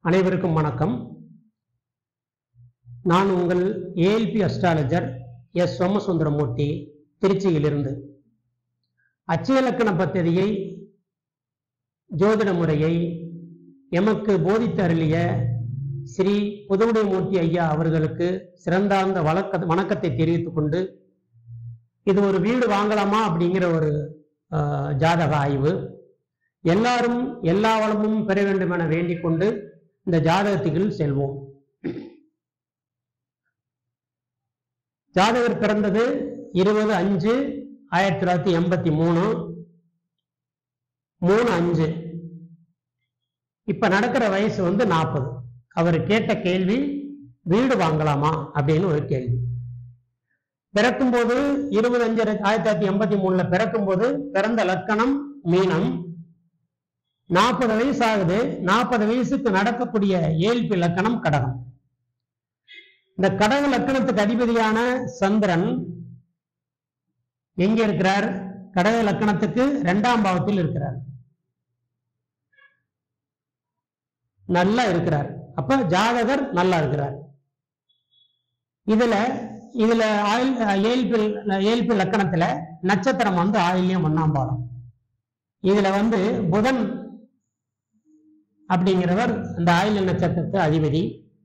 அனைவருக்கும் வணக்கம் நான் உங்கள் ஏஎல்பி அஸ்ட்ராலஜர் எஸ் சோமசுந்தரமூர்த்தி திருச்சியிலிருந்து அச்சயலக்கண பத்ததியை ஜோதிட முறையை எமக்கு போதித்து அருளிய ஸ்ரீ புதுவுடைமூர்த்தி ஐயா அவர்களுக்கு சிறந்தார்ந்த வழக்க வணக்கத்தை தெரிவித்துக் கொண்டு இது ஒரு வீடு வாங்கலாமா அப்படிங்கிற ஒரு ஆஹ், ஜாதக ஆய்வு எல்லாரும் எல்லா வளமும் பெற வேண்டும் என வேண்டிக் கொண்டு இந்த ஜாதகத்துக்குள் செல்வோம் ஜாதகர் பிறந்தது இருபது அஞ்சு ஆயிரத்தி தொள்ளாயிரத்தி எண்பத்தி மூணு மூணு அஞ்சு இப்ப நடக்கிற வயசு வந்து நாற்பது அவர் கேட்ட கேள்வி வீடு வாங்கலாமா அப்படின்னு ஒரு கேள்வி பிறக்கும்போது இருபது அஞ்சு ஆயிரத்தி தொள்ளாயிரத்தி எண்பத்தி மூணுல பிறக்கும்போது பிறந்த லக்கணம் மீனம் நாற்பது வயசு ஆகுது நாற்பது வயசுக்கு நடக்கக்கூடிய ஏழ்பி லக்கணம் கடகம் இந்த கடக லக்கணத்துக்கு அதிபதியான சந்திரன் எங்க இருக்கிறார் கடக லக்கணத்துக்கு இரண்டாம் பாவத்தில் இருக்கிறார் நல்லா இருக்கிறார் அப்ப ஜாதகர் நல்லா இருக்கிறார் இதுல இதுல ஆயில் ஏழ்பி ஏழ்பி லக்கணத்துல நட்சத்திரம் வந்து ஆயில்யம் ஒன்னாம் பாவம் இதுல வந்து புதன் அப்படிங்கிறவர் அந்த ஆயில நட்சத்திரத்து அதிபதி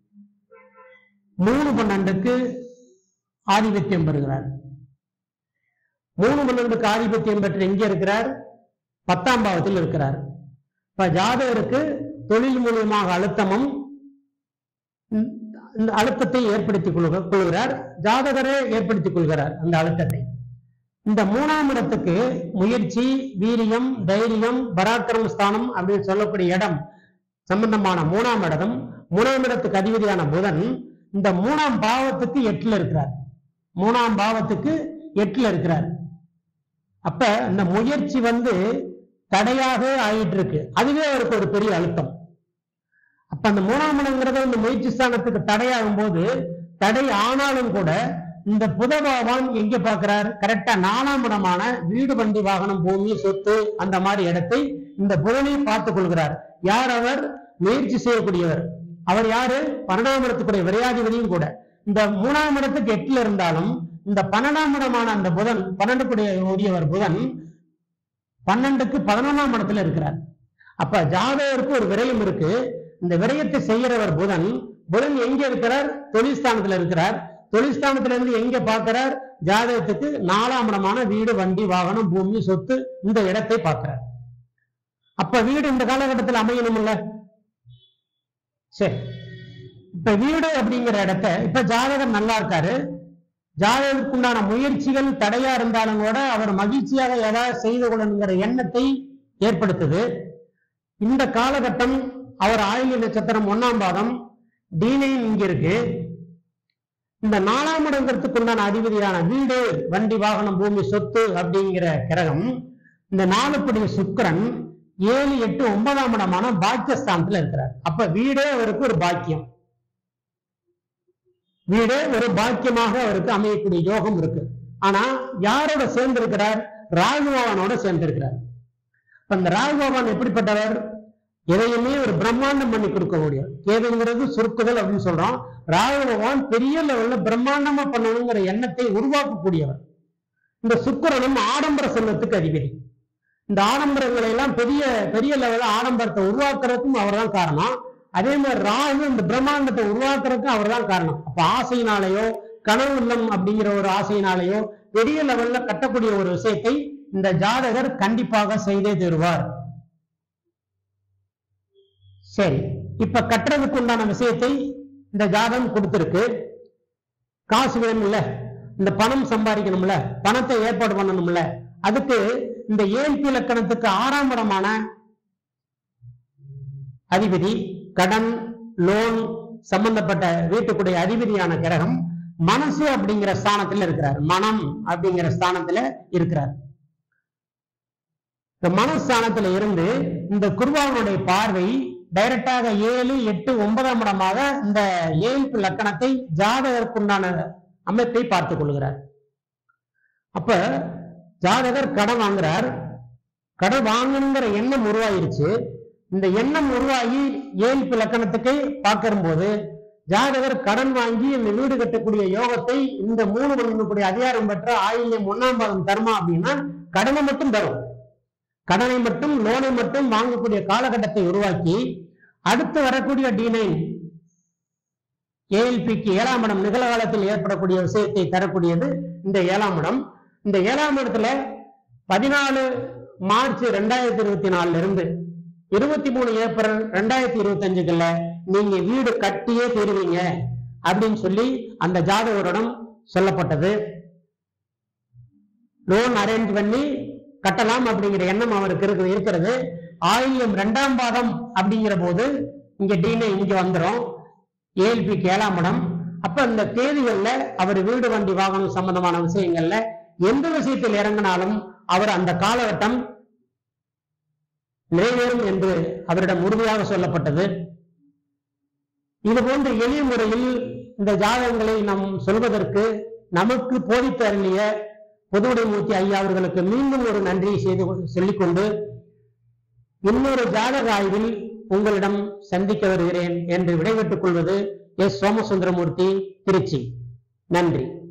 மூணு பன்னெண்டுக்கு ஆதிபத்தியம் பெறுகிறார் மூணு பன்னெண்டுக்கு ஆதிபத்தியம் பெற்று எங்க இருக்கிறார் பத்தாம் பாவத்தில் இருக்கிறார் இப்ப ஜாதகருக்கு தொழில் மூலியமாக அழுத்தமும் இந்த- இந்த அழுத்தத்தை ஏற்படுத்திக் கொள்க- கொள்கிறார் ஜாதகரே ஏற்படுத்திக் கொள்கிறார் அந்த அழுத்தத்தை இந்த மூணாம் இடத்துக்கு முயற்சி வீரியம் தைரியம் பராக்கிரம ஸ்தானம் அப்படின்னு சொல்லக்கூடிய இடம் சம்பந்தமான மூணாம் இடம் மூணாம் இடத்துக்கு அதிபதியான புதன் இந்த மூணாம் பாவத்துக்கு எட்டுல இருக்கிறார் மூணாம் பாவத்துக்கு எட்டுல இருக்கிறார் அப்ப இந்த முயற்சி வந்து தடையாக ஆயிட்டு இருக்கு அதுவே அவருக்கு ஒரு பெரிய அழுத்தம் அப்ப அந்த மூணாம் இடங்கிறத இந்த முயற்சி ஸ்தானத்துக்கு தடையாகும் போது தடை ஆனாலும் கூட இந்த புத பகவான் எங்க பார்க்கிறார் கரெக்டா நாலாம் இடமான வீடு வண்டி வாகனம் பூமி சொத்து அந்த மாதிரி இடத்தை இந்த புதனை பார்த்துக் கொள்கிறார் யார் அவர் முயற்சி செய்யக்கூடியவர் அவர் யாரு பன்னெண்டாம் இடத்துக்குரிய விரையாதிபதியும் கூட இந்த மூணாம் இடத்துக்கு எட்டுல இருந்தாலும் இந்த பன்னெண்டாம் இடமான அந்த புதன் பன்னெண்டுக்குடைய உரியவர் புதன் பன்னெண்டுக்கு பதினொன்றாம் இடத்துல இருக்கிறார் அப்ப ஜாதகருக்கு ஒரு விரயம் இருக்கு இந்த விரயத்தை செய்கிறவர் புதன் புதன் எங்க இருக்கிறார் தொழில்ஸ்தானத்துல இருக்கிறார் தொழில்ஸ்தானத்துல இருந்து எங்க பார்க்கிறார் ஜாதகத்துக்கு நாலாம் இடமான வீடு வண்டி வாகனம் பூமி சொத்து இந்த இடத்தை பார்க்கிறார் அப்ப வீடு இந்த காலகட்டத்தில் அமையணும்ல சரி இப்ப வீடு அப்படிங்கிற இடத்த இப்ப ஜாதகர் நல்லா இருக்காரு ஜாதகத்துக்குண்டான முயற்சிகள் தடையா இருந்தாலும் கூட அவர் மகிழ்ச்சியாக ஏதாவது செய்து கொள்ளணுங்கிற எண்ணத்தை ஏற்படுத்துது இந்த காலகட்டம் அவர் ஆயுள் நட்சத்திரம் ஒன்னாம் பாதம் டீனையும் இங்க இருக்கு இந்த நாலாம் இடங்கிறதுக்கு உண்டான அதிபதியான வீடு வண்டி வாகனம் பூமி சொத்து அப்படிங்கிற கிரகம் இந்த நாலுப்படி சுக்கிரன் ஏழு எட்டு ஒன்பதாம் இடமான பாக்கியஸ்தானத்துல இருக்கிறார் அப்ப வீடே அவருக்கு ஒரு பாக்கியம் வீடே ஒரு பாக்கியமாக அவருக்கு அமையக்கூடிய யோகம் இருக்கு ஆனா யாரோட சேர்ந்து இருக்கிறார் ராகுபவானோட சேர்ந்து இருக்கிறார் இப்ப இந்த ராகுபவான் எப்படிப்பட்டவர் எதையுமே ஒரு பிரம்மாண்டம் பண்ணி கொடுக்கக்கூடிய கேதுங்கிறது சுருக்குதல் அப்படின்னு சொல்றோம் ராகு பகவான் பெரிய லெவல்ல பிரம்மாண்டமா பண்ணணுங்கிற எண்ணத்தை உருவாக்கக்கூடியவர் இந்த சுக்கிரனும் ஆடம்பர செல்வத்துக்கு அதிபதி இந்த ஆடம்பரங்களை எல்லாம் பெரிய பெரிய லெவல்ல ஆடம்பரத்தை உருவாக்குறதுக்கும் அவர்தான் காரணம் அதே மாதிரி ராகு இந்த பிரம்மாண்டத்தை உருவாக்குறதுக்கும் அவர்தான் காரணம் அப்ப ஆசையினாலேயோ கனவு இல்லம் அப்படிங்கிற ஒரு ஆசையினாலேயோ பெரிய லெவல்ல கட்டக்கூடிய ஒரு விஷயத்தை இந்த ஜாதகர் கண்டிப்பாக செய்தே தருவார் சரி இப்ப கட்டுறதுக்கு உண்டான விஷயத்தை இந்த ஜாதகம் கொடுத்திருக்கு காசு வேணும்ல இந்த பணம் சம்பாதிக்கணும்ல பணத்தை ஏற்பாடு பண்ணணும்ல அதுக்கு இந்த ஏழ்பி இலக்கணத்துக்கு ஆறாம் இடமான அதிபதி கடன் லோன் சம்பந்தப்பட்ட வீட்டுக்குடைய அதிபதியான கிரகம் மனசு அப்படிங்கிற ஸ்தானத்துல இருக்கிறார் மனம் அப்படிங்கிற ஸ்தானத்துல இருக்கிறார் இந்த மனஸ்தானத்துல இருந்து இந்த குருவானுடைய பார்வை டைரக்டாக ஏழு எட்டு ஒன்பதாம் இடமாக இந்த ஏழ்பு லக்கணத்தை ஜாதகருக்குண்டான அமைப்பை பார்த்துக் கொள்கிறார் அப்ப ஜாதகர் கடன் வாங்குறார் கடன் வாங்கணுங்கிற எண்ணம் உருவாயிருச்சு இந்த எண்ணம் உருவாகி ஏழ்பு லக்கணத்துக்கு பார்க்கும்போது ஜாதகர் கடன் வாங்கி இந்த வீடு கட்டக்கூடிய யோகத்தை இந்த மூணு பண்ணக்கூடிய அதிகாரம் பெற்ற ஆயில்யம் ஒன்னாம் பாதம் தருமா அப்படின்னா கடனை மட்டும் தரும் கடனை மட்டும் லோனை மட்டும் வாங்கக்கூடிய காலகட்டத்தை உருவாக்கி அடுத்து வரக்கூடிய டி நைன் ஏஎல்பிக்கு ஏழாம் இடம் நிகழ்காலத்தில் ஏற்படக்கூடிய விஷயத்தை தரக்கூடியது இந்த ஏழாம் இடம் இந்த ஏழாம் இடத்துல பதினாலு மார்ச் ரெண்டாயிரத்தி இருபத்தி நாலுல இருந்து இருபத்தி மூணு ஏப்ரல் ரெண்டாயிரத்தி இருபத்தி அஞ்சுக்குள்ள நீங்க வீடு கட்டியே தருவீங்க அப்படின்னு சொல்லி அந்த ஜாதகரிடம் சொல்லப்பட்டது லோன் அரேஞ்ச் பண்ணி கட்டலாம் அப்படிங்கிற எண்ணம் அவருக்கு இருக்கு இருக்கிறது ஆயிரம் ரெண்டாம் பாதம் அப்படிங்கிற போது இங்க டீனே இங்க வந்துரும் ஏஎல்பிக்கு ஏழாம் இடம் அப்ப இந்த தேதிகள்ல அவர் வீடு வண்டி வாகனம் சம்பந்தமான விஷயங்கள்ல எந்த விஷயத்தில் இறங்கினாலும் அவர் அந்த காலகட்டம் நிறைவேறும் என்று அவரிடம் உறுதியாக சொல்லப்பட்டது இது போன்ற எளிய முறையில் இந்த ஜாதகங்களை நாம் சொல்வதற்கு நமக்கு போதித்து அருளிய பொதுவுடைமூர்த்தி ஐயா அவர்களுக்கு மீண்டும் ஒரு நன்றியை செய்து கொண்டு- சொல்லிக்கொண்டு இன்னொரு ஜாதக ஆய்வில் உங்களிடம் சந்திக்க வருகிறேன் என்று விடைபெற்றுக் கொள்வது எஸ் சோமசுந்தரமூர்த்தி திருச்சி நன்றி